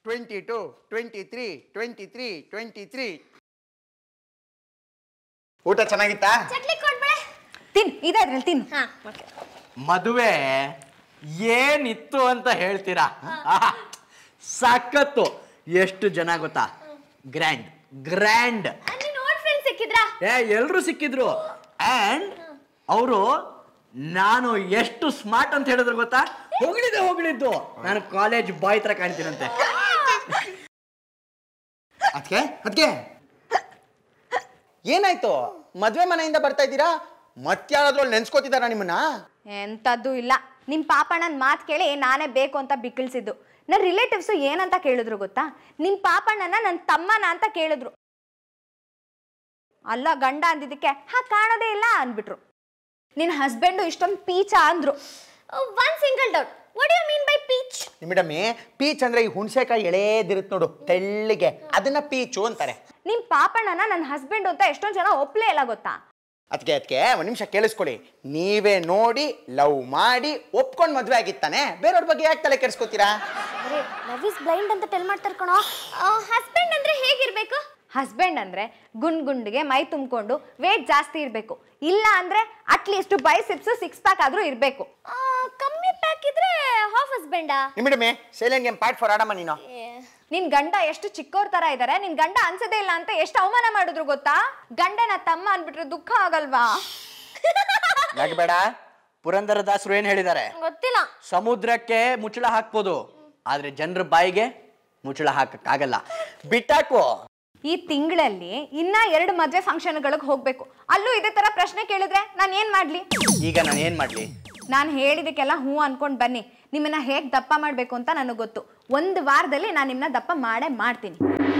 Twenty two twenty three twenty three twenty three ಊಟ ಚೆನ್ನಾಗಿತ್ತಾ ಚಕ್ಲಿ ಕೊಡ್ಬೇಡ ತಿನ್ ಇದೆ ಅದ್ರಲ್ಲಿ ತಿನ್ ಹಾ ಮದುವೆ ಏನಿತ್ತು ಅಂತ ಹೇಳ್ತೀರಾ ಆಹಾ, ಸಖತ್ತು ಎಷ್ಟು ಜನ ಗೊತ್ತಾ ಗ್ರ್ಯಾಂಡ್ ಗ್ರ್ಯಾಂಡ್ ನೀನ್ ಓಲ್ಡ್ ಫ್ರೆಂಡ್ ಸಿಕ್ಕಿದ್ರಾ ಏ ಎಲ್ರು ಸಿಕ್ಕಿದ್ರು ಅಂಡ್ ಅವರು ನಾನು ಎಷ್ಟು ಸ್ಮಾರ್ಟ್ ಅಂತ ಹೇಳಿದ್ರು ಗೊತ್ತಾ ಹೊಗಳಿದ್ದೆ ಹೊಗಳಿದ್ದು ನಾನು ಕಾಲೇಜ್ ಬಾಯ್ ತರ ಕಾಣ್ತೀನಂತೆ ಅದಕ್ಕೆ ಅದಕ್ಕೆ ಏನಾಯ್ತು ಮದ್ವೆ ಮನೆಯಿಂದ ಬರ್ತಾ ಇದ್ದೀರಾ ಮತ್ತಾರಾದ್ರಲ್ಲಿ ನೆನ್ಸ್ಕೋತಿದಾರ ನಿಮ್ಮನ್ನ ಎಂಥದ್ದು ಇಲ್ಲ ನಿಮ್ಮ ಪಾಪಣ್ಣನ ಮಾತು ಕೇಳಿ ನಾನೇ ಬೇಕು ಅಂತ ಬಿಕ್ಕಳಿಸಿದ್ದು ನನ್ನ ರಿಲೇಟಿವ್ಸು ಏನಂತ ಕೇಳಿದ್ರು ಗೊತ್ತಾ ನಿಮ್ಮ ಪಾಪಣ್ಣನ ನನ್ನ ತಮ್ಮನ ಅಂತ ಕೇಳಿದ್ರು ಅಲ್ಲ ಗಂಡ ಅಂದಿದ್ದಕ್ಕೆ ಹಾ ಕಾಣೋದೇ ಇಲ್ಲ ಅಂದ್ಬಿಟ್ರು ನಿನ್ನ ಹಸ್ಬೆಂಡು ಇಷ್ಟೊಂದು ಪೀಚ ಅಂದ್ರು one single doubt what you mean by peach ಮೇಡಮ್ಮಿ ಪೀಚ್ ಅಂದ್ರೆ ಈ ಹುಣಸೆಕಾಯಿ ಎಳೆದಿರುತ್ತೆ ನೋಡು ತೆಳ್ಳಿಗೆ ಅದನ್ನ ಪೀಚು ಅಂತಾರೆ ನಿಮ್ಮ ಪಾಪಣ್ಣನ ನನ್ನ ಹಸ್ಬೆಂಡ್ ಅಂತ ಎಷ್ಟೊಂದು ಜನ ಒಪ್ಲೇ ಇಲ್ಲ ಗೊತ್ತಾ ಅದಕ್ಕೆ ಅದಕ್ಕೆ ಒಂದ್ ನಿಮಿಷ ಕೇಳಿಸ್ಕೊಳ್ಳಿ ನೀವೇ ನೋಡಿ ಲವ್ ಮಾಡಿ ಒಪ್ಕೊಂಡು ಮದ್ವೆ ಆಗಿತ್ತಾನೆ ಬೇರೆಯವ್ರ ಬಗ್ಗೆ ಯಾಕೆ ತಲೆ ಕೆಡಿಸ್ಕೋತೀರಾ ಅರೆ ಲವ್ ಇಸ್ ಬ್ಲೈಂಡ್ ಅಂತ ಟೆಲ್ ಮಾಡ್ತಾರೆ ಕಣೋ ಹಸ್ಬೆಂಡ್ ಅಂದ್ರೆ ಹೇಗಿರ್ಬೇಕು ಹಸ್ಬೆಂಡ್ ಅಂದ್ರೆ ಗುಂಡ್ ಗುಂಡ್ಗೆ ಮೈ ತುಂಬಿಕೊಂಡು ವೇಟ್ ಜಾಸ್ತಿ ಇರಬೇಕು ಇಲ್ಲ ಅಂದ್ರೆ ಅಟ್ಲೀಸ್ಟ್ ಬೈಸಿಪ್ಸ್ ಸಿಕ್ಸ್ ಪ್ಯಾಕ್ ಆದ್ರೂ ಇರಬೇಕು ಆ, ಕಮ್ಮಿ ಪ್ಯಾಕ್ ಇದ್ರೆ ಹಾಫ್ ಹಸ್ಬೆಂಡಾ ನಿಮಿಡಮಿ ಸೈಲೆಂಟ್ ಗೇಮ್ ಪಾರ್ಟ್ ಫಾರ್ ಆಡಮ್ಮ ನೀನು ನಿನ್ ಗಂಡ ಎಷ್ಟು ಚಿಕ್ಕವ್ರ ತರ ಇದಾರೆ ನಿನ್ ಗಂಡ ಅನ್ಸದೇ ಇಲ್ಲ ಅಂತ ಎಷ್ಟು ಅವಮಾನ ಮಾಡಿದ್ರು ಗೊತ್ತಾ ಗಂಡನ ತಮ್ಮ ಅನ್ಬಿಟ್ರೆ ದುಃಖ ಆಗಲ್ವಾ ನಗಬೇಡ ಪುರಂದರದಾಸರು ಏನ್ ಹೇಳಿದ್ದಾರೆ ಗೊತ್ತಿಲ್ಲ ಸಮುದ್ರಕ್ಕೆ ಮುಚ್ಚಳ ಹಾಕ್ಬೋದು ಆದ್ರೆ ಜನರ ಬಾಯಿಗೆ ಮುಚ್ಚಳ ಹಾಕಕ್ಕಾಗಲ್ಲ ಬಿಟ್ಟಾಕು ಈ ತಿಂಗಳಲ್ಲಿ ಇನ್ನ ಎರಡು ಮದ್ವೆ ಫಂಕ್ಷನ್ಗಳಿಗೆ ಹೋಗ್ಬೇಕು ಅಲ್ಲೂ ಇದೇ ತರ ಪ್ರಶ್ನೆ ಕೇಳಿದ್ರೆ ನಾನು ಏನ್ ಮಾಡ್ಲಿ ಈಗ ನಾನು ಏನ್ ಮಾಡ್ಲಿ ನಾನು ಹೇಳಿದಕ್ಕೆಲ್ಲ ಹ್ಞೂ ಅನ್ಕೊಂಡ್ ಬನ್ನಿ ನಿಮ್ಮನ್ನ ಹೇಗ್ ದಪ್ಪ ಮಾಡ್ಬೇಕು ಅಂತ ನನಗೆ ಗೊತ್ತು ಒಂದು ವಾರದಲ್ಲಿ ನಾನು ನಿಮ್ಮನ್ನ ದಪ್ಪ ಮಾಡೇ ಮಾಡ್ತೀನಿ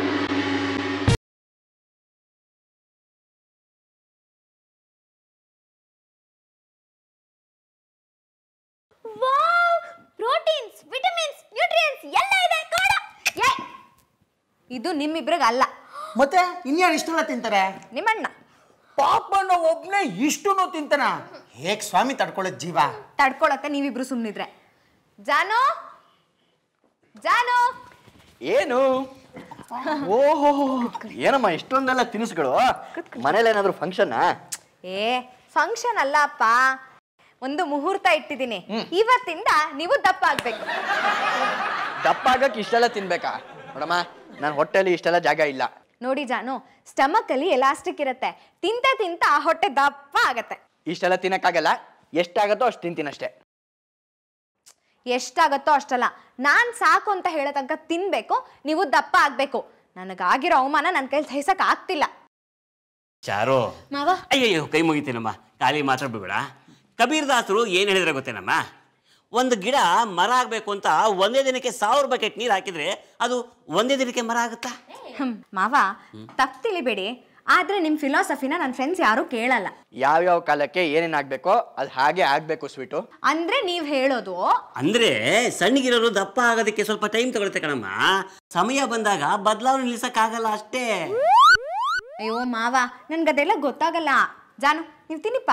ವಾವ್ ಪ್ರೋಟೀನ್ಸ್ ವಿಟಮಿನ್ಸ್ ನ್ಯೂಟ್ರಿಯೆಂಟ್ಸ್ ಎಲ್ಲ ಇದೆ ಕೊಡ ಏ ಇದು ನಿಮ್ಮಿಬ್ರಿಗೆ ಅಲ್ಲ ಮತ್ತೆ ಇನ್ಯಾರು ಇಷ್ಟೆಲ್ಲ ತಿಂತಾರೆ ನಿಮ್ಮಣ್ಣ ಪಾಪಣ್ಣ ಒಬ್ನೇ ಇಷ್ಟುನು ತಿಂತಾನ ಹೇಗ್ ಸ್ವಾಮಿ ತಡ್ಕೊಳ್ಳೋದ್ ಜೀವ ತಡ್ಕೊಳಕ್ಕೆ ನೀವಿಬ್ರು ಸುಮ್ಮನಿದ್ರೆ ಜಾನು ಜಾನು ಏನು ಓಹೋ ಏನಮ್ಮ ಇಷ್ಟೊಂದೆಲ್ಲ ತಿನಿಸುಗಳು ಮನೇಲಿ ಏನಾದ್ರು ಫಂಕ್ಷನ್ ಏ ಫಂಕ್ಷನ್ ಅಲ್ಲಪ್ಪ ಒಂದು ಮುಹೂರ್ತ ಇಟ್ಟಿದ್ದೀನಿ ಇವತ್ತಿಂದ ನೀವು ದಪ್ಪ ಆಗ್ಬೇಕು ದಪ್ಪ ಆಗಕ್ಕೆ ಇಷ್ಟೆಲ್ಲ ತಿನ್ಬೇಕಾ ನೋಡಮ್ಮ ನನ್ನ ಹೊಟ್ಟೆಲಿ ಇಷ್ಟೆಲ್ಲ ಜಾಗ ಇಲ್ಲ ನೋಡಿ ಜಾನು ಸ್ಟಮಕ್ ಅಲ್ಲಿ ಎಲಾಸ್ಟಿಕ್ ಇರುತ್ತೆ ತಿಂತ ತಿಂತ ಹೊಟ್ಟೆ ದಪ್ಪ ಆಗತ್ತೆ ಇಷ್ಟೆಲ್ಲ ತಿನ್ನಕ್ಕಾಗಲ್ಲ ಎಷ್ಟಾಗತ್ತೋ ಅಷ್ಟು ತಿಂತೀನಷ್ಟೇ ಎಷ್ಟಾಗತ್ತೋ ಅಷ್ಟಲ್ಲ ನಾನ್ ಸಾಕು ಅಂತ ಹೇಳೋ ತನಕ ತಿನ್ಬೇಕು ನೀವು ದಪ್ಪ ಆಗ್ಬೇಕು ನನಗಾಗಿರೋ ಅವಮಾನ ನನ್ನ ಕೈಲಿ ಸಹಿಸಕ್ ಆಗ್ತಿಲ್ಲ ಚಾರು ಮಾವ ಅಯ್ಯಯ್ಯೋ ಕೈ ಮುಗಿತೀನಮ್ಮ ಖಾಲಿ ಮಾತಾಡ್ಬೇಡ ಕಬೀರ್ ದಾಸರು ಏನು ಹೇಳಿದ್ರೆ ಗೊತ್ತೇನಮ್ಮ ಒಂದು ಗಿಡ ಮರ ಆಗಬೇಕು ಅಂತ ಒಂದೇ ದಿನಕ್ಕೆ ಸಾವಿರ ಬಕೆಟ್ ನೀರು ಹಾಕಿದ್ರೆ ಅದು ಒಂದೇ ದಿನಕ್ಕೆ ಮರ ಆಗುತ್ತಾ ಹ್ಮ್ ಮಾವ ತಪ್ಪು ತಿಳಿಬೇಡಿ ಆದ್ರೆ ನಿಮ್ ಫಿಲಾಸಫಿನ ನನ್ನ ಫ್ರೆಂಡ್ಸ್ ಯಾರು ಕೇಳಲ್ಲ ಯಾವ್ಯಾವ ಕಾಲಕ್ಕೆ ಏನೇನ್ ಆಗ್ಬೇಕೋ ಅದು ಹಾಗೆ ಆಗ್ಬೇಕು ಸ್ವೀಟು ಅಂದ್ರೆ ನೀವ್ ಹೇಳೋದು ಅಂದ್ರೆ ಸಣ್ಣಗಿರೋರು ದಪ್ಪ ಆಗೋದಕ್ಕೆ ಸ್ವಲ್ಪ ಟೈಮ್ ತಗೊಳುತ್ತೆ ಕಣಮ್ಮ ಸಮಯ ಬಂದಾಗ ಬದಲಾವಣೆ ನಿಲ್ಸಕ್ಕಾಗಲ್ಲ ಅಷ್ಟೇ ಅಯ್ಯೋ ಮಾವ ನನ್ಗದೆಲ್ಲ ಗೊತ್ತಾಗಲ್ಲ ಜಾನು ನೀವ್ ತಿನ್ನಿಪ್ಪ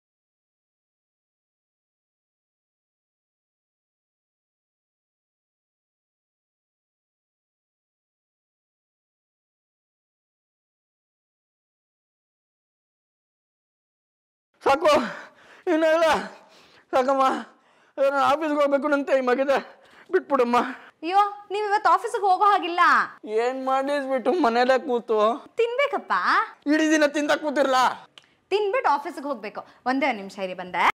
ಸಾಕು ಇನ್ನೆಲ್ಲ ಸಾಕಮ್ಮ ನಾನು ಆಫೀಸ್ಗೆ ಹೋಗ್ಬೇಕು ನನ್ನ ಟೈಮ್ ಆಗಿದೆ ಬಿಟ್ಬಿಡಮ್ಮ ಅಯ್ಯೋ ನೀವ್ ಇವತ್ತು ಆಫೀಸಿಗೆ ಹೋಗೋ ಹಾಗಿಲ್ಲ ಏನ್ ಮಾಡಿಸ್ಬಿಟ್ಟು ಮನೇಲೆ ಕೂತು ತಿನ್ಬೇಕಪ್ಪ ಇಡೀ ದಿನ ತಿಂತ ಕೂತಿರ್ಲ ತಿನ್ಬಿಟ್ಟು ಆಫೀಸಿಗೆ ಹೋಗ್ಬೇಕು ಒಂದೇ ಒಂದ್ ನಿಮಿಷ ಇರಿ ಬಂದೆ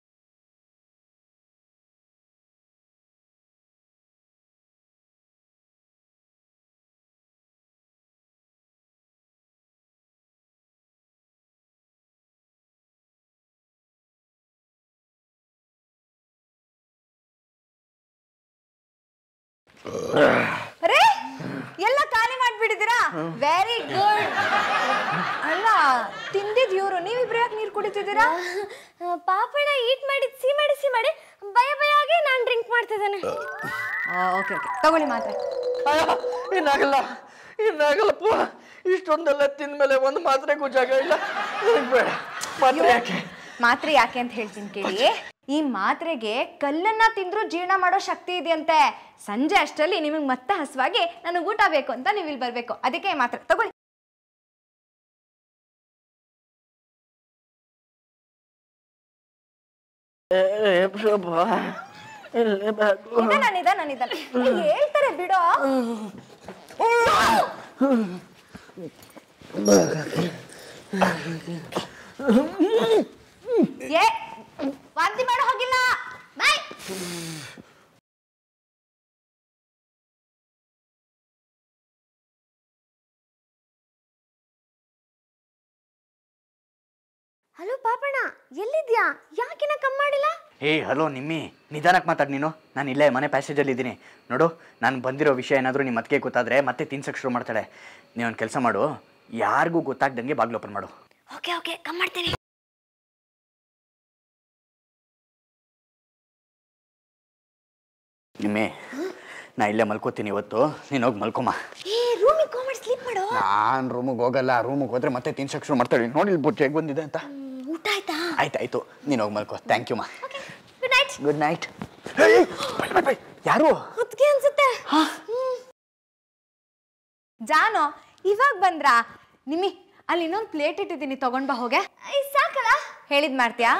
ರೇ ಎಲ್ಲ ಖಾಲಿ ಮಾಡ್ಬಿಟ್ಟಿದ್ದೀರಾ ವೆರಿ ಗುಡ್ ಅಲ್ಲ ತಿಂದಿದ್ ಇವ್ರು ನೀವಿಬ್ರು ಯಾಕೆ ನೀರು ಕುಡಿತಿದ್ದೀರಾ ಪಾಪಣ ಈಟ್ ಮಾಡಿ ಸಿ ಮಾಡಿ ಸಿ ಮಾಡಿ ಭಯ ಭಯ ಆಗಿ ನಾನು ಡ್ರಿಂಕ್ ಮಾಡ್ತಿದ್ದೇನೆ ಓಕೆ ಓಕೆ ತಗೊಳ್ಳಿ ಮಾತ್ರೆ ಇನ್ನಾಗಲ್ಲ ಇನ್ನಾಗಲ್ಲಪ್ಪ ಇಷ್ಟೊಂದೆಲ್ಲ ತಿಂದ್ಮೇಲೆ ಒಂದು ಮಾತ್ರೆಗೂ ಜಾಗ ಇಲ್ಲ ನನಗ್ ಬೇಡ ಮಾತ್ರೆ ಯಾಕೆ ಮಾತ್ರೆ ಯಾಕೆ ಅಂತ ಹೇಳ್ತೀನಿ ಕೇಳಿ ಈ ಮಾತ್ರೆಗೆ ಕಲ್ಲನ್ನ ತಿಂದ್ರೂ ಜೀರ್ಣ ಮಾಡೋ ಶಕ್ತಿ ಇದೆಯಂತೆ ಸಂಜೆ ಅಷ್ಟರಲ್ಲಿ ನಿಮಗೆ ಮತ್ತೆ ಹಸುವಾಗಿ ನನಗೆ ಊಟ ಬೇಕು ಅಂತ ನೀವು ಇಲ್ಲಿ ಬರಬೇಕು ಅದಕ್ಕೆ ಈ ಮಾತ್ರೆ ತಗೊಳ್ಳಿ ನಿಧಾನ ನಿಧಾನ ನಿಧಾನ ಏ, ಹೇಳ್ತಾರೆ ಬಿಡೋ ಏ ವಾಂತಿ ಮಾಡೋ ಹೋಗಿಲ್ಲ ಬಾಯ್ ಹಲೋ ಪಾಪಣ್ಣ ಎಲ್ಲಿದ್ಯಾ ಯಾಕಿನ ಕಮ್ ಮಾಡಿಲ್ಲ ಏಯ್ ಹಲೋ ನಿಮ್ಮಿ ನಿಧಾನಕ್ಕೆ ಮಾತಾಡಿ ನೀನು ನಾನು ಇಲ್ಲೇ ಮನೆ ಪ್ಯಾಸೇಜಲ್ಲಿ ಇದ್ದೀನಿ ನೋಡು ನಾನು ಬಂದಿರೋ ವಿಷಯ ಏನಾದರೂ ನಿಮ್ಮ ಅದಕ್ಕೆ ಗೊತ್ತಾದರೆ ಮತ್ತೆ ತಿನ್ಸಕ್ಕೆ ಶುರು ಮಾಡ್ತಾಳೆ ನೀವೊಂದು ಕೆಲಸ ಮಾಡು ಯಾರಿಗೂ ಗೊತ್ತಾಗ್ದಂಗೆ ಬಾಗ್ಲು ಓಪನ್ ಮಾಡು ಓಕೆ ಓಕೆ ಕಮ್ ಮಾಡ್ತೀನಿ ನಿಮ್ಮಿ ನಾ ಇಲ್ಲೇ ಮಲ್ಕೋತೀನಿ ಇವತ್ತು ನೀನು ಹೋಗಿ ಮಲ್ಕೊಮ್ಮ ಏ ರೂಮಿಗೆ ಹೋಗ್ಬಿಟ್ಟು ಸ್ಲೀಪ್ ಮಾಡು ನಾನು ರೂಮಿಗೆ ಹೋಗಲ್ಲ ರೂಮಿಗೆ ಹೋದ್ರೆ ಮತ್ತೆ ತಿನ್ಸಕ್ ಶುರು ಮಾಡ್ತಾಳೆ ನೋಡಿ ಇಲ್ಲಿ ಬುಟ್ಟಿ ಹೇಗೆ ಬಂದಿದೆ ಅಂತ ಹ್ಮ್, ಊಟ ಆಯ್ತಾ ಆಯ್ತು ಆಯ್ತು ನೀನು ಹೋಗಿ ಮಲ್ಕೋ ಥ್ಯಾಂಕ್ ಯು ಮಾ ಗುಡ್ ನೈಟ್ ಗುಡ್ ನೈಟ್ ಯಾರು ಹೊತ್ತಿಗೆ ಅನ್ಸುತ್ತೆ ಜಾನು ಇವಾಗ ಬಂದ್ರಾ ನಿಮ್ಮಿ ಅಲ್ಲಿ ಇನ್ನೊಂದು ಪ್ಲೇಟ್ ಇಟ್ಟಿದ್ದೀನಿ ತಗೊಂಡ್ ಬಾ ಹೋಗೆ ಐ, ಸಾಕಲ್ಲ ಹೇಳಿದ್ ಮಾಡ್ತೀಯಾ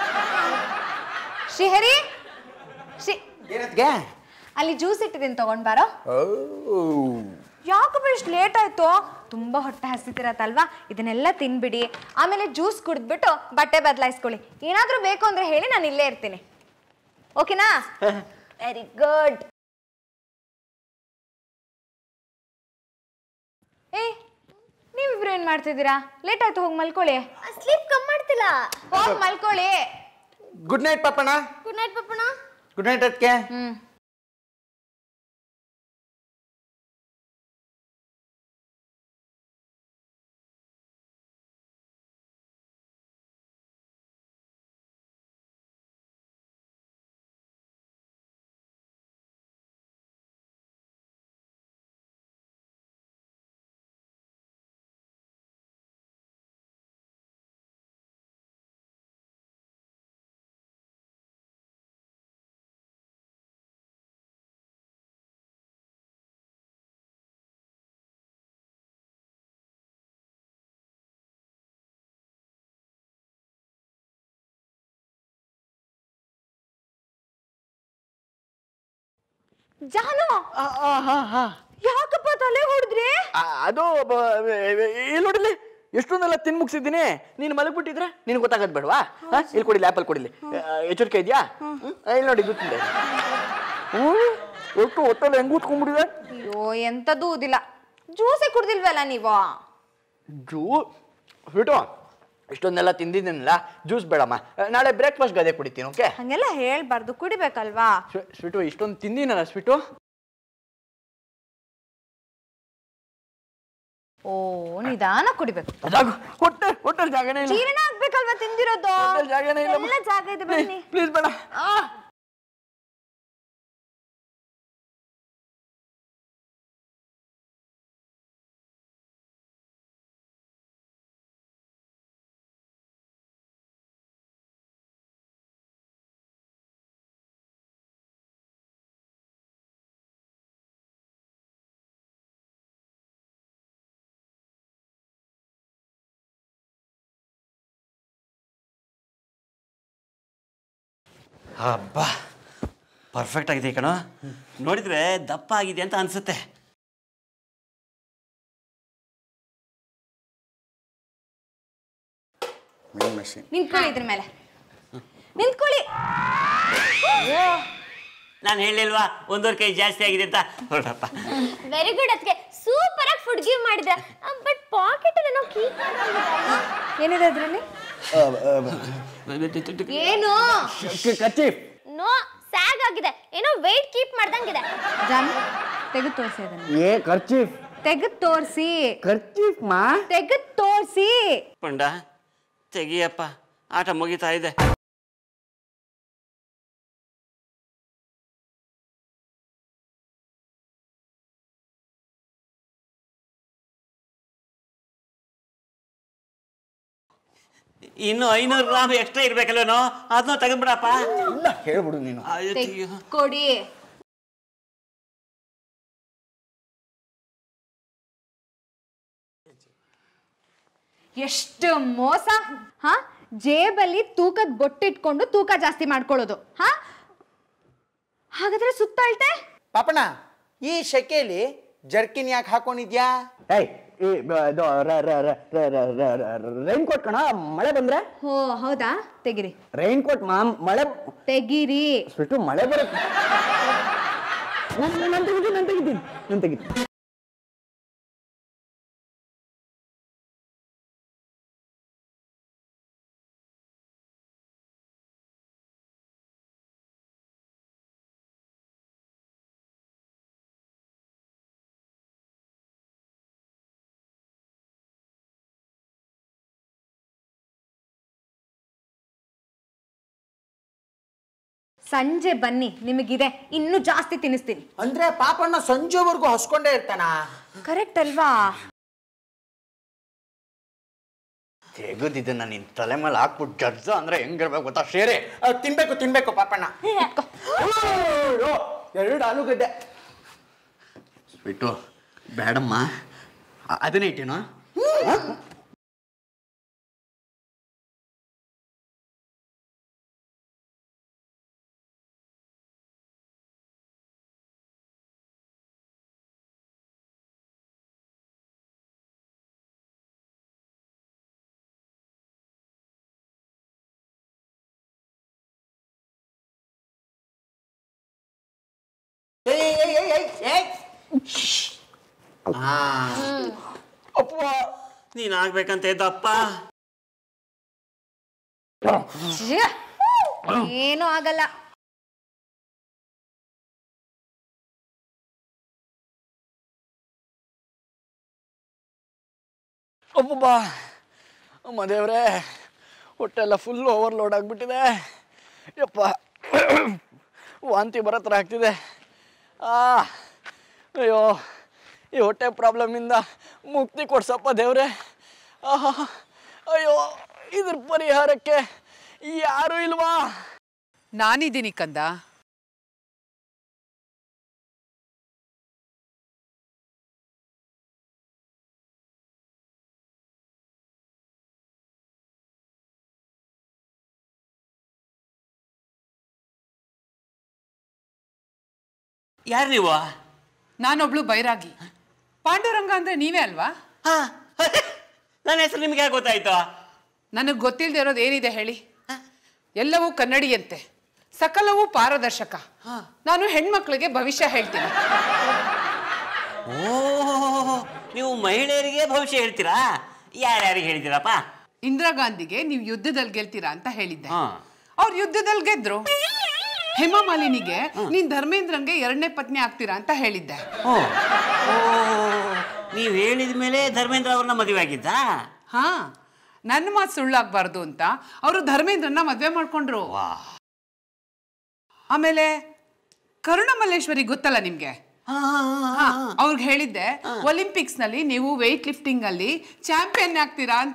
ಶ್ರೀಹರಿ ಶ್ರೀ ಏನತ್ಗೆ ಅಲ್ಲಿ ಜ್ಯೂಸ್ ಇಟ್ಟಿದ್ದೀನಿ ತಗೊಂಡ್ ಬಾರೋ ಯಾಕಪ್ಪ ಇಷ್ಟು ಲೇಟ್ ಆಯ್ತು ತುಂಬಾ ಹೊಟ್ಟೆ ಹಸಿತಿರತ್ತಲ್ವಾ ಇದನ್ನೆಲ್ಲ ತಿನ್ಬಿಡಿ ಆಮೇಲೆ ಜ್ಯೂಸ್ ಕುಡಿದ್ಬಿಟ್ಟು ಬಟ್ಟೆ ಬದಲಾಯಿಸ್ಕೊಳ್ಳಿ ಏನಾದ್ರೂ ಬೇಕು ಅಂದ್ರೆ ಹೇಳಿ ನಾನು ಇಲ್ಲೇ ಇರ್ತೀನಿ ಓಕೆನಾ ವೆರಿ ಗುಡ್ ಏ ನೀವಿಬ್ರು ಏನ್ ಮಾಡ್ತಿದ್ದೀರಾ ಲೇಟ್ ಆಯ್ತು ಹೋಗಿ ಮಲ್ಕೊಳ್ಳಿ ಸ್ಲೀಪ್ ಕಮ್ ಮಾಡ್ತಿಲ್ಲ ಹೋಗಿ ಮಲ್ಕೊಳ್ಳಿ good night Papanna good night Pappanna good night ಅದಕ್ಕೆ ಹ್ಮ್ ಜಾನು ಯಾಕಪ್ಪ ತಲೆ ಹೊಡೆದ್ರಿ ಅದು ಇಲ್ಲಿ ನೋಡಿಲಿ ಎಷ್ಟೊಂದೆಲ್ಲ ತಿನ್ ಮುಗಿಸಿದ್ದೀನಿ ನೀನು ಮಲಗ್ಬಿಟ್ಟಿದ್ರೆ ನಿನ್ಗೆ ಗೊತ್ತಾಗದ್ ಬೇಡವಾ ಹಾ? ಇಲ್ಲಿ ಕೊಡಿಲಿ ಆಪಲ್ ಕೊಡಿಲಿ ಎಚ್ಚರಿಕೆ ಇದೆಯಾ ಇಲ್ಲಿ ನೋಡಿ ಗೊತ್ತಿದೆ ಹ್ಞೂ ಒಟ್ಟು ಹೊಟ್ಟೆಲ್ಲ ಹೆಂಗ್ ಕೂತ್ಕೊಂಡ್ಬಿಟ್ಟಿದೆ ಅಯ್ಯೋ ಎಂತದೂ ಉದಿಲ್ಲ ಜ್ಯೂಸೇ ಕುಡ್ದಿಲ್ವಲ್ಲ ನೀವು ಜೂ ಬಿಟ್ಟು ಇಷ್ಟೊಂದೆಲ್ಲ ತಿಂದಿದ್ದೀನಲ್ಲ ಜ್ಯೂಸ್ ಬೇಡಮ್ಮ ನಾಳೆ ಬ್ರೇಕ್ಫಾಸ್ಟ್ ಅದೇ ಕುಡಿತೀನಿ ಓಕೆ ಹಂಗೆಲ್ಲ ಹೇಳ್ಬಾರ್ದು ಕುಡಿಬೇಕಲ್ವಾ ಸ್ವೀಟು ಇಷ್ಟೊಂದು ತಿಂದಿನಲ್ಲ ಸ್ವೀಟು ಓ ನಿಧಾನ ಕುಡಿಬೇಕು ಅದಾಗ ಹೊಟ್ಟೆ ಹೊಟ್ಟೆ ಜಾಗನೇ ಇಲ್ಲ ಜೀರ್ಣ ಆಗ್ಬೇಕಲ್ವಾ ತಿಂದಿರೋದು ಹೊಟ್ಟೆಲ್ ಜಾಗನೇ ಇಲ್ಲ ಎಲ್ಲ ಜಾಗ ಇದೆ ಬನ್ನಿ ಪ್ಲೀಸ್ ಬೇಡ ಹಬ್ಬ ಪರ್ಫೆಕ್ಟ್ ಆಗಿದೆ ಕಣೋ ನೋಡಿದ್ರೆ ದಪ್ಪ ಆಗಿದೆ ಅಂತ ಅನ್ಸುತ್ತೆ ಮೇನ್ ಮಷೀನ್ ನಿಂತ್ಕೊಳ್ಳಿ ಇದ್ರ ಮೇಲೆ ನಿಂತ್ಕೊಳ್ಳಿ ನಾನು ಹೇಳಿಲ್ವಾ ಒಂದೂವರೆ ಕೈ ಜಾಸ್ತಿ ಆಗಿದೆ ಅಂತ ಹೊರಡಪ್ಪ ವೆರಿ ಗುಡ್ ಅದಕ್ಕೆ ಸೂಪರ್ ಆಗಿ ಫುಡ್ ಗಿವ್ ಮಾಡಿದ್ರೆ ಬಟ್ ಪಾಕೆಟ್ ಅಲ್ಲಿ ನಾವು ಕೀಪ್ ಏನಿದೆ ಅದ್ರಲ್ಲಿ ಏನು ಕಚ್ಚೀಫ್ ನೋ ಸ್ಯಾಗ್ ಆಗಿದೆ ಏನೋ ವೆಯ್ಟ್ ಕೀಪ್ ಮಾಡ್ದಂಗಿದೆ ಜಾನ್ ತೆಗೆದು ತೋರಿಸಿ ಅದನ್ನ ಏ ಕರ್ಚೀಫ್ ತೆಗೆದು ತೋರಿಸಿ ಕರ್ಚೀಫ್ ಮಾ ತೆಗೆದು ತೋರಿಸಿ ಪಂಡ ತೆಗಿಯಪ್ಪ ಆಟ ಮುಗಿತಾ ಇದೆ ಇನ್ನು ಐನೂರು ಗ್ರಾಮ್ ಎಕ್ಸ್ಟ್ರಾ ಇರ್ಬೇಕಲ್ವೇನೋ ಅದನ್ನ ತೆಗೆದ್ಬಿಡಪ್ಪ ಇಲ್ಲ ಹೇಳ್ಬಿಡು ನೀನು ಅಯ್ಯೋ. ಕೊಡಿ ಎಷ್ಟು ಮೋಸ ಹಾ ಜೇಬಲ್ಲಿ ತೂಕದ ಬೊಟ್ಟಿಟ್ಕೊಂಡು ತೂಕ ಜಾಸ್ತಿ ಮಾಡ್ಕೊಳ್ಳೋದು ಹಾ ಹಾಗಾದ್ರೆ ಸುತ್ತಳ್ತೆ ಪಾಪಣ್ಣ ಈ ಶೆಕೆಲಿ ಜರ್ಕಿನ್ ಯಾಕೆ ಹಾಕೊಂಡಿದ್ಯಾ ಏಯ್ ಈ ಬ- ಇದು ರೈನ್ ಕೋಟ್ ಕಣ ಮಳೆ ಬಂದ್ರೆ ಓ ಹೌದಾ ತೆಗಿರಿ ರೈನ್ ಕೋಟ್ ಮಾ ಮಳೆ ತೆಗಿರಿ ಬಿಟ್ಟು ಮಳೆ ಬರುತ್ತೆ ನಾನು ನಾನು ತೆಗಿತೀನಿ ನಾನು ತೆಗಿತೀನಿ ನಾನು ತೆಗಿತೀನಿ ಸಂಜೆ ಬನ್ನಿ ನಿಮಗಿದೆ ಇನ್ನೂ ಜಾಸ್ತಿ ತಿನ್ನಿಸ್ತೀನಿ ಅಂದ್ರೆ ಪಾಪಣ್ಣ ಸಂಜೆವರೆಗೂ ಹಸ್ಕೊಂಡೇ ಇರ್ತಾನ ಕರೆಕ್ಟ್ ಅಲ್ವಾ ತೆಗೆದಿದ್ದನ್ನ ನಿನ್ ತಲೆ ಮೇಲೆ ಹಾಕ್ಬಿಟ್ಟು ಜಜ್ಜ ಅಂದ್ರೆ ಹೆಂಗಿರ್ಬೇಕು ಗೊತ್ತಾ ಶೇರೆ ಅಹ್, ತಿನ್ಬೇಕು ತಿನ್ಬೇಕು ಪಾಪಣ್ಣ ಅಯ್ಯೋ, ಎರಡು ಆಲೂಗಡ್ಡೆ ಬಿಟ್ಟು ಬೇಡಮ್ಮ ಅ- ಅದನ್ನೇ ಇಟ್ಟೇನೋ ಏಯ್, ಏಯ್, ಏಯ್, ಏಯ್, ಏಯ್. ಆ, ಅಪ್ಪ ನೀನ್ ಆಗ್ಬೇಕಂತ ಇದ್ದಪ್ಪ ಛೀ! ಏನೂ ಆಗಲ್ಲ ಅಬ್ಬಬ್ಬ ಅಮ್ಮ ದೇವ್ರೆ ಹೊಟ್ಟೆಲ್ಲ ಫುಲ್ ಓವರ್ಲೋಡ್ ಆಗಿಬಿಟ್ಟಿದೆ ಯಪ್ಪ ವಾಂತಿ ಬರೋ ಥರ ಆಗ್ತಿದೆ ಆ ಅಯ್ಯೋ ಈ ಹೊಟ್ಟೆ ಪ್ರಾಬ್ಲಮಿಂದ ಮುಕ್ತಿ ಕೊಡ್ಸಪ್ಪ ದೇವ್ರೆ ಆಹಾ ಅಯ್ಯೋ ಇದ್ರ ಪರಿಹಾರಕ್ಕೆ ಯಾರೂ ಇಲ್ವಾ ನಾನಿದ್ದೀನಿ ಕಂದ ಯಾರು ನೀವು ನಾನೊಬ್ಳು ಬೈರಾಗಿ ಪಾಂಡುರಂಗ ಅಂದ್ರೆ ನೀವೇ ಅಲ್ವಾ ಹಾ ನನ್ನ ಹೆಸರು ನಿಮ್ಗೆ ಯಾಕೆ ಗೊತ್ತಾಯ್ತು ನನಗೆ ಗೊತ್ತಿಲ್ಲದೆ ಇರೋದು ಏನಿದೆ ಹೇಳಿ ಎಲ್ಲವೂ ಕನ್ನಡಿಯಂತೆ ಸಕಲವೂ ಪಾರದರ್ಶಕ ನಾನು ಹೆಣ್ಮಕ್ಳಿಗೆ ಭವಿಷ್ಯ ಹೇಳ್ತೀನಿ ಓ ನೀವು ಮಹಿಳೆಯರಿಗೆ ಭವಿಷ್ಯ ಹೇಳ್ತೀರಾ ಯಾರ್ಯಾರಿಗೆ ಹೇಳ್ತೀರಪ್ಪ ಇಂದಿರಾ ಗಾಂಧಿಗೆ ನೀವು ಯುದ್ಧದಲ್ಲಿ ಗೆಲ್ತೀರಾ ಅಂತ ಹೇಳಿದ್ದೆ ಹಾ. ಅವ್ರು ಯುದ್ಧದಲ್ಲಿ ಗೆದ್ರು ಹೇಮಾ ಮಾಲಿನಿಗೆ ನೀನ್ ಧರ್ಮೇಂದ್ರಂಗೆ ಎರಡನೇ ಪತ್ನಿ ಆಗ್ತೀರಾ ಅಂತ ಹೇಳಿದ್ದೆ ಓ ನೀವು ಹೇಳಿದ ಮೇಲೆ ಧರ್ಮೇಂದ್ರ ಅವ್ರನ್ನ ಮದುವೆ ಆಗಿದ್ದಾ ಹಾ ನನ್ನ ಮಾತು ಸುಳ್ಳಾಗ್ಬಾರ್ದು ಅಂತ ಅವರು ಧರ್ಮೇಂದ್ರನ್ನ ಮದ್ವೆ ಮಾಡ್ಕೊಂಡ್ರು ವಾ ಆಮೇಲೆ ಕರುಣಮಲ್ಲೇಶ್ವರಿ ಗೊತ್ತಲ್ಲ ನಿಮ್ಗೆ ಹಾ, ಅವ್ರಿಗೆ ಹೇಳಿದ್ದೆ ಒಲಿಂಪಿಕ್ಸ್ ನಲ್ಲಿ ನೀವು ವೆಯ್ಟ್ ಲಿಫ್ಟಿಂಗ್ ಅಲ್ಲಿ ಚಾಂಪಿಯನ್ ಆಗ್ತೀರಾ ಅಂತ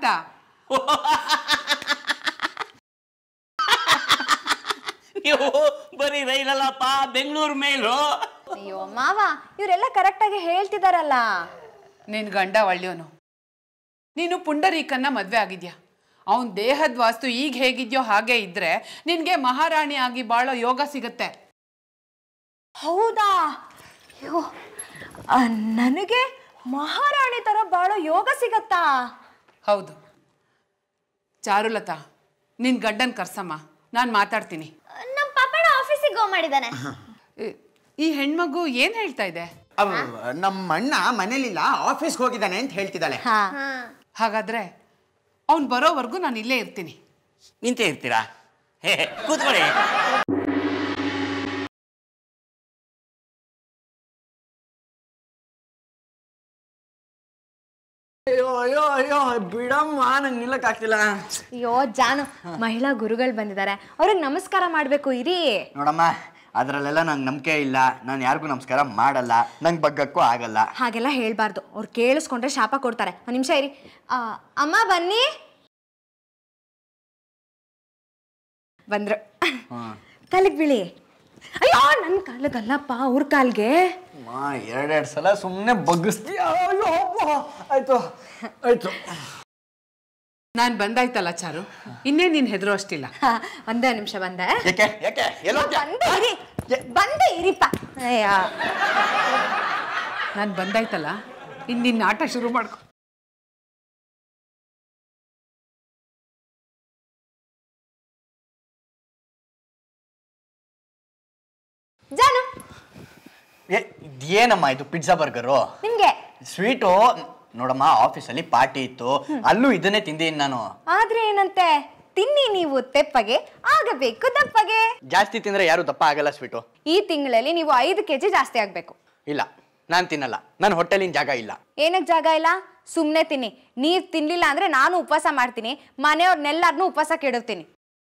ನೀವು ಬರೀ ರೈಲಲ್ಲಪ್ಪ ಬೆಂಗಳೂರು ಮೇಲು ಅಯ್ಯೋ ಮಾವ ಇವರೆಲ್ಲ ಕರೆಕ್ಟಾಗಿ ಹೇಳ್ತಿದಾರಲ್ಲ ನಿನ್ ಗಂಡ ಒಳ್ಳೆಯವನು ನೀನು ಪುಂಡರೀಕನ್ನ ಮದ್ವೆ ಆಗಿದ್ಯಾ ಅವನ್ ದೇಹದ ವಾಸ್ತು ಈಗ ಹೇಗಿದ್ಯೋ ಹಾಗೆ ಇದ್ರೆ ನಿನ್ಗೆ ಮಹಾರಾಣಿ ಆಗಿ ಬಾಳೋ ಯೋಗ ಸಿಗತ್ತೆ ಹೌದಾ ಅಯ್ಯೋ ಆ, ನನಗೆ ಮಹಾರಾಣಿ ತರ ಬಾಳೋ ಯೋಗ ಸಿಗತ್ತಾ ಹೌದು ಚಾರುಲತಾ ನಿನ್ ಗಂಡನ್ ಕರ್ಸಮ್ಮ ನಾನು ಮಾತಾಡ್ತೀನಿ ನಮ್ಮ ಪಾಪಣ್ಣ ಆಫೀಸಿಗೆ ಗೋ ಮಾಡಿದ್ದಾನೆ ಈ- ಈ ಹೆಣ್ಮಗು ಏನ್ ಹೇಳ್ತಾ ಇದೆ ಅವ್ ನಮ್ಮ ಅಣ್ಣ ಮನೇಲಿಲ್ಲ ಆಫೀಸ್ಗೆ ಹೋಗಿದ್ದಾನೆ ಅಂತ ಹೇಳ್ತಿದ್ದಾಳೆ ಹಾ ಹಾಗಾದ್ರೆ ಅವ್ನು ಬರೋವರೆಗೂ ನಾನು ಇಲ್ಲೇ ಇರ್ತೀನಿ ನಿಂತೇ ಇರ್ತೀರಾ ಹೇ ಹೇ, ಕೂತ್ಕೊಳ್ಳಿ ಅಯ್ಯೋ ಅಯ್ಯೋ ಅಯ್ಯೋ ಬಿಡಮ್ಮ ನಂಗೆ ನಿಲ್ಲಕ್ಕಾಗ್ತಿಲ್ಲ ಅಯ್ಯೋ ಜಾನು ಮಹಿಳಾ ಗುರುಗಳು ಬಂದಿದ್ದಾರೆ ಅವ್ರಿಗೆ ನಮಸ್ಕಾರ ಮಾಡ್ಬೇಕು ಇರಿ ನೋಡಮ್ಮ ಅದರಲ್ಲೆಲ್ಲ ನಂಗೆ ನಂಬಿಕೆ ಇಲ್ಲ ನಾನು ಯಾರಿಗೂ ನಮಸ್ಕಾರ ಮಾಡಲ್ಲ ನಂಗೆ ಬಗ್ಗಕ್ಕೂ ಆಗಲ್ಲ ಹಾಗೆಲ್ಲ ಹೇಳ್ಬಾರ್ದು ಅವ್ರು ಕೇಳಿಸ್ಕೊಂಡ್ರೆ ಶಾಪ ಕೊಡ್ತಾರೆ ಒಂದು ನಿಮಿಷ ಇರಿ ಆ, ಅಮ್ಮ ಬನ್ನಿ ಬಂದ್ರು ಕಾಲಿಗೆ ಬೀಳಿ ಅಯ್ಯೋ ನನ್ನ ಕಾಲಿಗಲ್ಲಪ್ಪ ಅವ್ರ ಕಾಲ್ಗೆ ಮಾ ಎರಡೆರಡು ಸಲ ಸುಮ್ಮನೆ ಬಗ್ಗಿಸ್ತೀಯ ಅಯ್ಯೋ ಅಬ್ಬಾ. ಆಯ್ತು ಆಯ್ತು ನಾನು ಬಂದಾಯ್ತಲ್ಲ ಚಾರು ಇನ್ನೇ ನೀನು ಹೆದರೋ ಅಷ್ಟಿಲ್ಲ ಹಾ, ಒಂದೇ ನಿಮಿಷ ಬಂದೆ ಯಾಕೆ ಯಾಕೆ ಎಲ್ಲೋ ಬಂದೆ ಇರಿ ಬಂದೆ ಇರಿಪ್ಪ ಅಯ್ಯ ನಾನು ಬಂದಾಯ್ತಲ್ಲ ಇನ್ನು ನಿನ್ನ ಆಟ ಶುರು ಮಾಡ್ಕೊ ಜಾನು ಏ- ಏನಮ್ಮ ಇದು ಪಿಜ್ಜಾ ಬರ್ಗರು ನಿಮ್ಗೆ ಸ್ವೀಟು ನೋಡಮ್ಮ ಆಫೀಸಲ್ಲಿ ಪಾರ್ಟಿ ಇತ್ತು ಅಲ್ಲೂ ಇದನ್ನೇ ತಿಂದೀನಿ ನಾನು ಆದ್ರೆ ಏನಂತೆ ತಿನ್ನಿ ನೀವು ತೆಪ್ಪಗೆ ಆಗಬೇಕು ದಪ್ಪಗೆ ಜಾಸ್ತಿ ತಿಂದ್ರೆ ಯಾರು ದಪ್ಪ ಆಗಲ್ಲ ಸ್ವೀಟು ಈ ತಿಂಗಳಲ್ಲಿ ನೀವು ಐದು ಕೆಜಿ ಜಾಸ್ತಿ ಆಗ್ಬೇಕು ಇಲ್ಲ ನಾನು ತಿನ್ನಲ್ಲ ನನ್ನ ಹೊಟ್ಟೆಲಿನ ಜಾಗ ಇಲ್ಲ ಏನಕ್ಕೆ ಜಾಗ ಇಲ್ಲ ಸುಮ್ಮನೆ ತಿನ್ನಿ ನೀವ್ ತಿನ್ಲಿಲ್ಲ ಅಂದ್ರೆ ನಾನು ಉಪವಾಸ ಮಾಡ್ತೀನಿ ಮನೆಯವ್ರನ್ನೆಲ್ಲಾರನ್ನೂ ಉಪವಾಸ ಕೆಡುತ್ತೀನಿ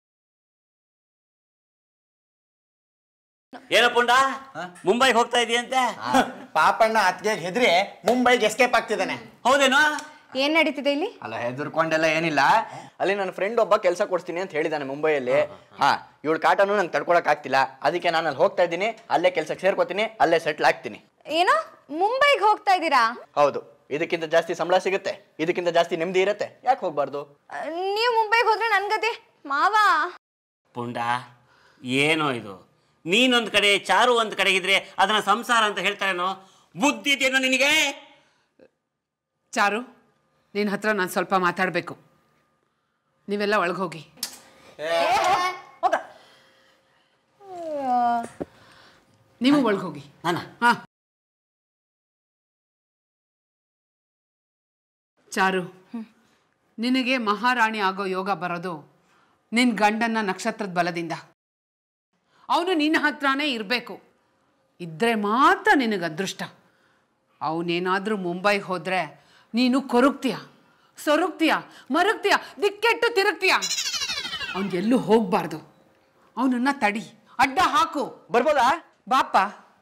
ಏನೋ ಪುಂಡ ಮುಂಬೈಗೆ ಹೋಗ್ತಾ ಇದೆಯಂತೆ ಪಾಪಣ್ಣ ಅತ್ಗೆ ಹೆದ್ರಿ ಮುಂಬೈಗೆ ಎಸ್ಕೇಪ್ ಆಗ್ತಿದ್ದಾನೆ ಹೌದೇನೋ ಏನ್ ನಡೀತಿದೆ ಇಲ್ಲಿ ಅಲ್ಲ ಹೆದರ್ಕೊಂಡೆಲ್ಲ ಏನಿಲ್ಲ ಅಲ್ಲಿ ನನ್ನ ಫ್ರೆಂಡ್ ಒಬ್ಬ ಕೆಲಸ ಕೊಡ್ತೀನಿ ಅಂತ ಹೇಳಿದಾನೆ ಮುಂಬೈಯಲ್ಲಿ ಹಾ ಇವಳು ಕಾಟನು ನಂಗೆ ತಡ್ಕೊಳಕ್ ಆಗ್ತಿಲ್ಲ ಅದಕ್ಕೆ ನಾನು ಅಲ್ಲಿ ಹೋಗ್ತಾ ಇದ್ದೀನಿ ಅಲ್ಲೇ ಕೆಲ್ಸಕ್ಕೆ ಸೇರ್ಕೋತೀನಿ ಅಲ್ಲೇ ಸೆಟ್ಲ್ ಆಗ್ತೀನಿ ಏನೋ ಮುಂಬೈಗೆ ಹೋಗ್ತಾ ಇದ್ದೀರಾ ಹೌದು ಇದಕ್ಕಿಂತ ಜಾಸ್ತಿ ಸಂಬಳ ಸಿಗುತ್ತೆ ಇದಕ್ಕಿಂತ ಜಾಸ್ತಿ ನೆಮ್ಮದಿ ಇರುತ್ತೆ ಯಾಕೆ ಹೋಗ್ಬಾರ್ದು ನೀವು ಮುಂಬೈಗೆ ಹೋದ್ರೆ ನನ್ಗತಿ ಮಾವ ಪುಂಡ ಏನೋ ಇದು ನೀನೊಂದು ಕಡೆ ಚಾರು ಒಂದು ಕಡೆಗಿದ್ರೆ ಅದನ್ನ ಸಂಸಾರ ಅಂತ ಹೇಳ್ತಾರೇನೋ ಬುದ್ಧಿ ಇದೆಯೇನೋ ನಿನಗೆ ಚಾರು ನಿನ್ನ ಹತ್ರ ನಾನು ಸ್ವಲ್ಪ ಮಾತಾಡಬೇಕು ನೀವೆಲ್ಲ ಒಳಗೆ ಹೋಗಿ ನೀವು ಒಳಗೆ ಹೋಗಿ ನಾನ ಹಾ ಚಾರು ನಿನಗೆ ಮಹಾರಾಣಿ ಆಗೋ ಯೋಗ ಬರೋದು ನಿನ್ನ ಗಂಡನ ನಕ್ಷತ್ರದ ಬಲದಿಂದ ಅವನು ನಿನ್ನ ಹತ್ರನೇ ಇರಬೇಕು ಇದ್ರೆ ಮಾತ್ರ ನಿನಗೆ ಅದೃಷ್ಟ ಅವನೇನಾದರೂ ಮುಂಬೈಗೆ ಹೋದರೆ ನೀನು ಕೊರುಗ್ತೀಯ ಸೊರುಗ್ತೀಯ ಮರುಗ್ತೀಯ ದಿಕ್ಕೆಟ್ಟು ತಿರುಗ್ತೀಯ ಅವನಿಗೆಲ್ಲೂ ಹೋಗಬಾರ್ದು ಅವನನ್ನ ತಡಿ ಅಡ್ಡ ಹಾಕು ಬರ್ಬೋದಾ ಬಾಪ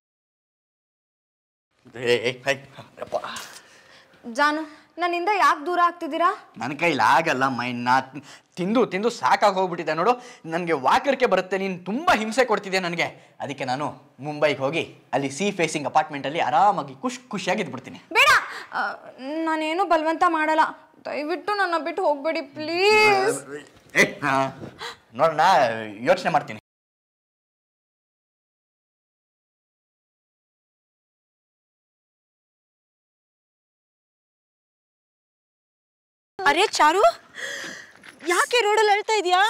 ಏ, ಏ, ಹೈ, ಅಪ್ಪ. ಜಾನು ನನ್ನಿಂದ ಯಾಕೆ ದೂರ ಆಗ್ತಿದ್ದೀರಾ ನನ್ನ ಕೈಲಿ ಆಗಲ್ಲ ಮೈ ನಾ ತಿಂದು ತಿಂದು ಸಾಕಾಗಿ ಹೋಗ್ಬಿಟ್ಟಿದೆ ನೋಡು ನನಗೆ ವಾಕರ್ಕೆ ಬರುತ್ತೆ ನೀನು ತುಂಬ ಹಿಂಸೆ ಕೊಡ್ತಿದ್ದೆ ನನಗೆ ಅದಕ್ಕೆ ನಾನು ಮುಂಬೈಗೆ ಹೋಗಿ ಅಲ್ಲಿ ಸಿ ಫೇಸಿಂಗ್ ಅಪಾರ್ಟ್ಮೆಂಟಲ್ಲಿ ಆರಾಮಾಗಿ ಖುಷ್ ಖುಷಿಯಾಗಿ ಇದ್ಬಿಡ್ತೀನಿ ಬೇಡ ಆ, ನಾನೇನು ಬಲವಂತ ಮಾಡಲ್ಲ ದಯವಿಟ್ಟು ನನ್ನ ಬಿಟ್ಟು ಹೋಗ್ಬೇಡಿ ಪ್ಲೀಸ್ ಏ, ಆ, ನೋಡೋಣ ಯೋಚನೆ ಮಾಡ್ತೀನಿ ಅರೆ ಚಾರು ಯಾಕೆ ರೋಡಲ್ಲಿ ಅಳ್ತಾ ಇದೀಯಾ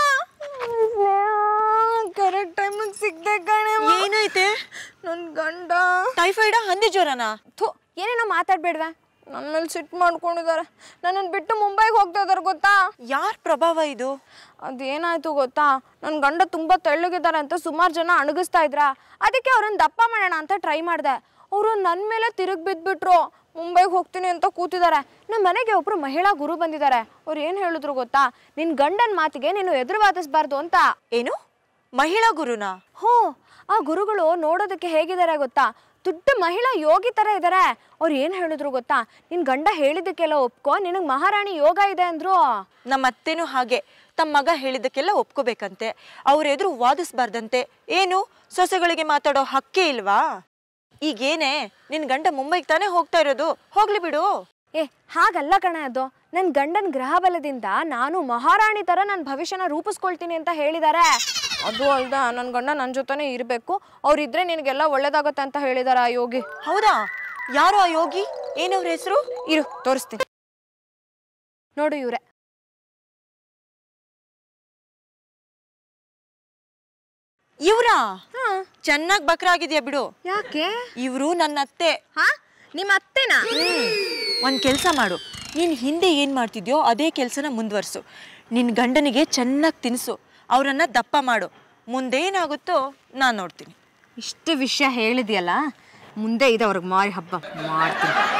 ಕರೆಕ್ಟ್ ಟೈಮಿಗೆ ಸಿಗ್ದೆ ಕಣೆ ಏನೈತೆ ನನ್ನ ಗಂಡ ಟೈಫಾಯ್ಡಾ ಹಂದಿ ಜ್ವರನಾ ಥು ಏನೇನೋ ಮಾತಾಡ್ಬೇಡ್ವೆ ನನ್ನ ಮೇಲೆ ಸಿಟ್ಟು ಮಾಡ್ಕೊಂಡಿದ್ದಾರೆ ನನ್ನನ್ನು ಬಿಟ್ಟು ಮುಂಬೈಗೆ ಹೋಗ್ತಾ ಇದಾರೆ ಗೊತ್ತಾ ಯಾರ ಪ್ರಭಾವ ಇದು ಅದೇನಾಯ್ತು ಗೊತ್ತಾ ನನ್ನ ಗಂಡ ತುಂಬ ತೆಳ್ಳಗಿದ್ದಾರೆ ಅಂತ ಸುಮಾರು ಜನ ಅಣಗಿಸ್ತಾ ಇದ್ರ ಅದಕ್ಕೆ ಅವ್ರನ್ನ ದಪ್ಪ ಮಾಡೋಣ ಅಂತ ಟ್ರೈ ಮಾಡಿದೆ ಅವರು ನನ್ನ ಮೇಲೆ ತಿರುಗಿ ಬಿದ್ದುಬಿಟ್ರು ಮುಂಬೈಗೆ ಹೋಗ್ತೀನಿ ಅಂತ ಕೂತಿದ್ದಾರೆ ನಮ್ಮ ಮನೆಗೆ ಒಬ್ರು ಮಹಿಳಾ ಗುರು ಬಂದಿದ್ದಾರೆ ಅವ್ರು ಏನು ಹೇಳಿದ್ರು ಗೊತ್ತಾ ನಿನ್ನ ಗಂಡನ ಮಾತಿಗೆ ನೀನು ಎದುರು ವಾದಿಸ್ಬಾರ್ದು ಅಂತ ಏನು ಮಹಿಳಾ ಗುರುನಾ ಹ್ಞೂ ಆ ಗುರುಗಳು ನೋಡೋದಕ್ಕೆ ಹೇಗಿದ್ದಾರೆ ಗೊತ್ತಾ ದೊಡ್ಡ ಮಹಿಳಾ ಯೋಗಿ ಥರ ಇದ್ದಾರೆ ಅವ್ರು ಏನು ಹೇಳಿದ್ರು ಗೊತ್ತಾ ನಿನ್ನ ಗಂಡ ಹೇಳಿದ್ದಕ್ಕೆಲ್ಲ ಒಪ್ಕೋ ನಿನಗೆ ಮಹಾರಾಣಿ ಯೋಗ ಇದೆ ಅಂದ್ರು ನಮ್ಮ ಅತ್ತೆನೂ ಹಾಗೆ ತಮ್ಮ ಮಗ ಹೇಳಿದ್ದಕ್ಕೆಲ್ಲ ಒಪ್ಕೋಬೇಕಂತೆ ಅವ್ರ ಎದುರು ವಾದಿಸ್ಬಾರ್ದಂತೆ ಏನು ಸೊಸೆಗಳಿಗೆ ಮಾತಾಡೋ ಹಕ್ಕೇ ಇಲ್ವಾ ಈಗೇನೆ ನಿನ್ ಗಂಡ ಮುಂಬೈಗೆ ತಾನೇ ಹೋಗ್ತಾ ಇರೋದು ಹೋಗ್ಲಿ ಬಿಡು ಏ ಹಾಗಲ್ಲ ಕಣ ಅದು ನನ್ನ ಗಂಡನ ಗ್ರಹ ಬಲದಿಂದ ನಾನು ಮಹಾರಾಣಿ ಥರ ನನ್ನ ಭವಿಷ್ಯನ ರೂಪಿಸ್ಕೊಳ್ತೀನಿ ಅಂತ ಹೇಳಿದ್ದಾರೆ ಅದು ಅಲ್ದ ನನ್ನ ಗಂಡ ನನ್ನ ಜೊತೆನೇ ಇರಬೇಕು ಅವ್ರಿದ್ರೆ ನಿನಗೆಲ್ಲ ಒಳ್ಳೇದಾಗುತ್ತೆ ಅಂತ ಹೇಳಿದಾರೆ ಆ ಯೋಗಿ ಹೌದಾ ಯಾರು ಆ ಯೋಗಿ ಏನವ್ರ ಹೆಸರು ಇರು ತೋರಿಸ್ತೀನಿ ನೋಡು ಇವ್ರೆ ಇವ್ರಾ ಚೆನ್ನಾಗ್ ಬಕ್ರಾಗಿದ್ಯಾ ಬಿಡು ಯಾಕೆ ಇವ್ರು ನನ್ನ ಅತ್ತೆ ಹಾ ನಿಮ್ಮ ಅತ್ತೆನಾ ಒಂದ್ ಕೆಲ್ಸ ಮಾಡು ನೀನ್ ಹಿಂದೆ ಏನ್ ಮಾಡ್ತಿದ್ಯೋ ಅದೇ ಕೆಲ್ಸನ ಮುಂದುವರ್ಸು ನಿನ್ ಗಂಡನಿಗೆ ಚೆನ್ನಾಗಿ ತಿನ್ಸು ಅವರನ್ನ ದಪ್ಪ ಮಾಡು ಮುಂದೇನಾಗುತ್ತೋ ನಾನ್ ನೋಡ್ತೀನಿ ಇಷ್ಟು ವಿಷಯ ಹೇಳಿದ್ಯಲ್ಲ ಮುಂದೆ ಇದೆ ಅವ್ರಿಗೆ ಮಾರಿ ಹಬ್ಬ ಮಾಡ್ತೀನಿ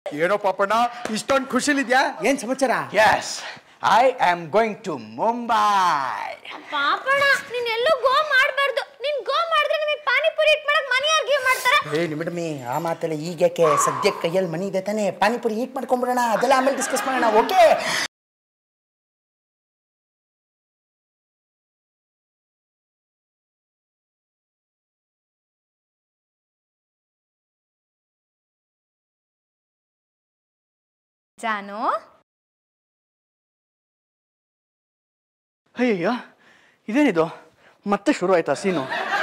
ಏನೋ ಪಾಪಣ್ಣ ಇಷ್ಟೊಂದು ಖುಷಿಲಿದ್ಯಾ ಏನ್ ಸಮಾಚಾರ yes I am going to Mumbai Papana ನೀನ್ ಎಲ್ಲೂ ಗೋ ಮಾಡ್ಬಾರ್ದು ನೀನ್ ಗೋ ಮಾಡಿದ್ರೆ ನಿಮಗೆ ಪಾನಿಪುರಿ ಇಟ್ ಮಾಡಕ್ ಮನಿ ಯಾರು ಗಿವ್ ಮಾಡ್ತಾರೆ ಏ ನಿಮಿಡಮಿ ಆ ಮಾತೆಲ್ಲ ಈಗಕ್ಕೆ ಸದ್ಯಕ್ಕೆ ಕೈಯಲ್ಲಿ ಮನಿ ಇದೆ ತಾನೆ ಪಾನಿಪುರಿ ಹೀಟ್ ಮಾಡ್ಕೊಂಡ್ಬಿಡೋಣ ಅದೆಲ್ಲ ಆಮೇಲೆ ಡಿಸ್ಕಸ್ ಮಾಡೋಣ ಓಕೆ ಜಾನು ಅಯ್ಯಯ್ಯೋ ಇದೇನಿದು ಮತ್ತೆ ಶುರು ಆಯ್ತಾ ಸೀನು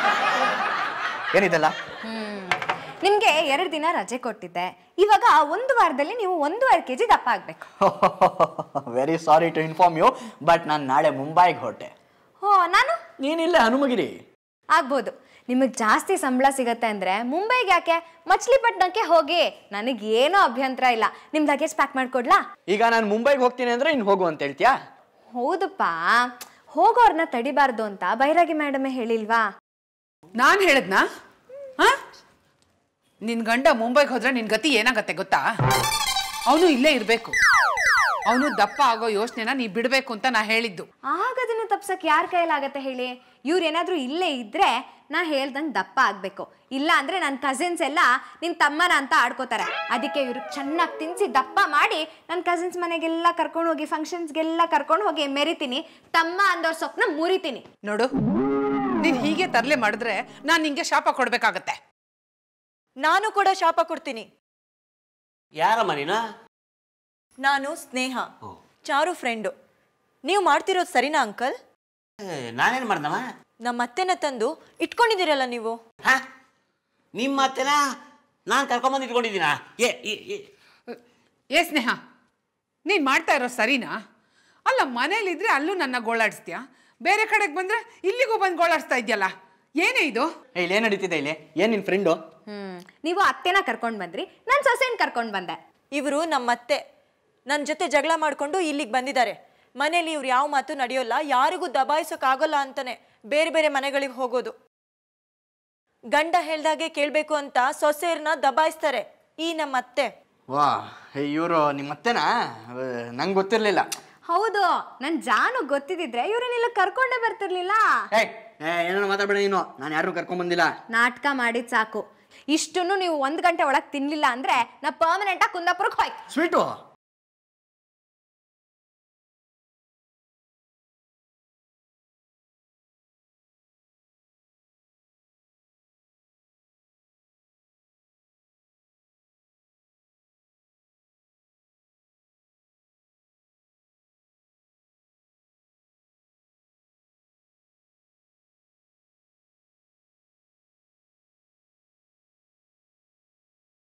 ಏನಿದೆಲ್ಲ ನಿಮ್ಗೆ ಎರಡು ದಿನ ರಜೆ ಕೊಟ್ಟಿದ್ದೆ ಇವಾಗ ಒಂದು ವಾರದಲ್ಲಿ ನೀವು ಒಂದೂವರೆ ಕೆ ಜಿ ದಪ್ಪ ಆಗ್ಬೇಕು very sorry to inform you but ನಾನು ನಾಳೆ ಮುಂಬೈಗೆ ಹೊರಟೆ ಓ ನಾನು ನೀನಿಲ್ಲೇ ಹನುಮಗಿರಿ ಆಗ್ಬೋದು ನಿಮಗೆ ಜಾಸ್ತಿ ಸಂಬಳ ಸಿಗತ್ತೆ ಅಂದ್ರೆ ಮುಂಬೈಗೆ ಯಾಕೆ ಮಚ್ಲಿಪಟ್ಟಣಕ್ಕೆ ಹೋಗಿ ನನಗೇನೂ ಅಭ್ಯಂತರ ಇಲ್ಲ ನಿಮ್ ಲಗೇಜ್ ಪ್ಯಾಕ್ ಮಾಡ್ಕೊಡ್ಲಾ ಈಗ ನಾನು ಮುಂಬೈಗೆ ಹೋಗ್ತೀನಿ ಅಂದ್ರೆ ಇನ್ನು ಹೋಗು ಅಂತ ಹೇಳ್ತೀಯಾ ಹೌದಪ್ಪ ಹೋಗೋರ್ನ ತಡಿಬಾರ್ದು ಅಂತ ಬೈರಾಗಿ ಮೇಡಮೇ ಹೇಳಿಲ್ವಾ ನಾನು ಹೇಳದ್ನಾ ಹಾ ನಿನ್ ಗಂಡ ಮುಂಬೈಗೆ ಹೋದ್ರೆ ನಿನ್ ಗತಿ ಏನಾಗತ್ತೆ ಗೊತ್ತಾ ಅವನು ಇಲ್ಲೇ ಇರಬೇಕು ಅವನು ದಪ್ಪ ಆಗೋ ಯೋಚನೆನ ನೀ ಬಿಡಬೇಕು ಅಂತ ನಾ ಹೇಳಿದ್ದು ಆಗದನ್ನ ತಪ್ಸಕ್ ಯಾರ ಕೈಲಾಗತ್ತೆ ಹೇಳಿ ಇವ್ರು ಏನಾದ್ರೂ ಇಲ್ಲೇ ಇದ್ರೆ ನಾ ಹೇಳ್ದಂಗೆ ದಪ್ಪ ಆಗ್ಬೇಕು ಇಲ್ಲ ಅಂದ್ರೆ ನನ್ನ ಕಸಿನ್ಸ್ ಎಲ್ಲ ನಿನ್ ತಮ್ಮನ ಅಂತ ಆಡ್ಕೋತಾರೆ ಅದಕ್ಕೆ ಇವ್ರು ಚೆನ್ನಾಗಿ ತಿನ್ಸಿ ದಪ್ಪ ಮಾಡಿ ನನ್ನ ಕಸಿನ್ಸ್ ಮನೆಗೆಲ್ಲ ಕರ್ಕೊಂಡು ಹೋಗಿ ಫಂಕ್ಷನ್ಸ್ಗೆಲ್ಲ ಕರ್ಕೊಂಡು ಹೋಗಿ ಮೆರಿತೀನಿ ತಮ್ಮ ಅಂದವ್ರ ಸ್ವಪ್ನ ಮುರಿತೀನಿ ನೋಡು ನೀನ್ ಹೀಗೆ ತರಲೆ ಮಾಡಿದ್ರೆ ನಾನು ನಿಂಗೆ ಶಾಪ ಕೊಡ್ಬೇಕಾಗತ್ತೆ ನಾನು ಕೂಡ ಶಾಪ ಕೊಡ್ತೀನಿ ಯಾರಮ್ಮ ನೀನು ನಾನು ಸ್ನೇಹ ಚಾರು ಫ್ರೆಂಡು ನೀವು ಮಾಡ್ತಿರೋದು ಸರಿನಾ ಅಂಕಲ್ ಏ, ನಾನೇನ್ ಮಾಡ್ದಮ್ಮ ನಮ್ಮ ಅತ್ತೆನ ತಂದು ಇಟ್ಕೊಂಡಿದ್ದೀರಲ್ಲ ನೀವು ಹಾ ನಿಮ್ಮ ಅತ್ತೆನ ನಾನು ಕರ್ಕೊಂಬಂದು ಇಟ್ಕೊಂಡಿದ್ದೀನಾ ಏ ಏ, ಏ, ಏ ಸ್ನೇಹ ನೀನ್ ಮಾಡ್ತಾ ಇರೋ ಸರಿನಾ ಅಲ್ಲ ಮನೇಲಿದ್ರೆ ಅಲ್ಲೂ ನನ್ನ ಗೋಳಾಡಿಸ್ತೀಯ ಬೇರೆ ಕಡೆಗೆ ಬಂದ್ರೆ ಇಲ್ಲಿಗೂ ಬಂದು ಗೋಳಾಡಿಸ್ತಾ ಇದೆಯಲ್ಲ ಏನೇ ಇದು ಏ ಇಲ್ಲಿ ಏನು ನಡೀತಿದೆ ಇಲ್ಲಿ ಏನು ನಿನ್ನ ಫ್ರೆಂಡು ಹ್ಮ್ ನೀವು ಅತ್ತೆನ ಕರ್ಕೊಂಡು ಬಂದ್ರಿ ನಾನು ಸೊಸೆನ್ ಕರ್ಕೊಂಡು ಬಂದೆ ಇವರು ನಮ್ಮ ಅತ್ತೆ ನನ್ನ ಜೊತೆ ಜಗಳ ಮಾಡ್ಕೊಂಡು ಇಲ್ಲಿಗೆ ಬಂದಿದ್ದಾರೆ ಮನೇಲಿ ಇವ್ರು ಯಾವ ಮಾತು ನಡೆಯೋಲ್ಲ ಯಾರಿಗೂ ದಬಾಯಿಸೋಕ್ಕಾಗೋಲ್ಲ ಅಂತಾನೆ ಬೇರೆ ಬೇರೆ ಮನೆಗಳಿಗೆ ಹೋಗೋದು ಗಂಡ ಹೇಳ್ದಾಗೆ ಕೇಳಬೇಕು ಅಂತ ಸೊಸೆಯರ್ನ ದಬಾಯಿಸ್ತಾರೆ ಈ ನಮ್ಮ ಅತ್ತೆ ವಾ ಇವರು ನಿಮ್ಮ ಅತ್ತೆನಾ ನಂಗೆ ಗೊತ್ತಿರಲಿಲ್ಲ ಹೌದು ನನ್ ಜಾನು ಗೊತ್ತಿದ್ದಿದ್ರೆ ಇವ್ರನ್ನೆಲ್ಲ ಕರ್ಕೊಂಡೇ ಬರ್ತಿರ್ಲಿಲ್ಲ ಏಯ್ ಏನೋ ಮಾತಾಡಬೇಡ ನೀನು ನಾನು ಯಾರನ್ನೂ ಕರ್ಕೊಂಬಂದಿಲ್ಲ ನಾಟಕ ಮಾಡಿದ್ ಸಾಕು ಇಷ್ಟನ್ನು ನೀವು ಒಂದ್ ಗಂಟೆ ಒಳಗ್ ತಿನ್ಲಿಲ್ಲ ಅಂದ್ರೆ ನಾ ಪರ್ಮನೆಂಟ್ ಆಗಿ ಕುಂದಾಪುರಕ್ಕೆ ಹೋಯ್ತು ಸ್ವೀಟು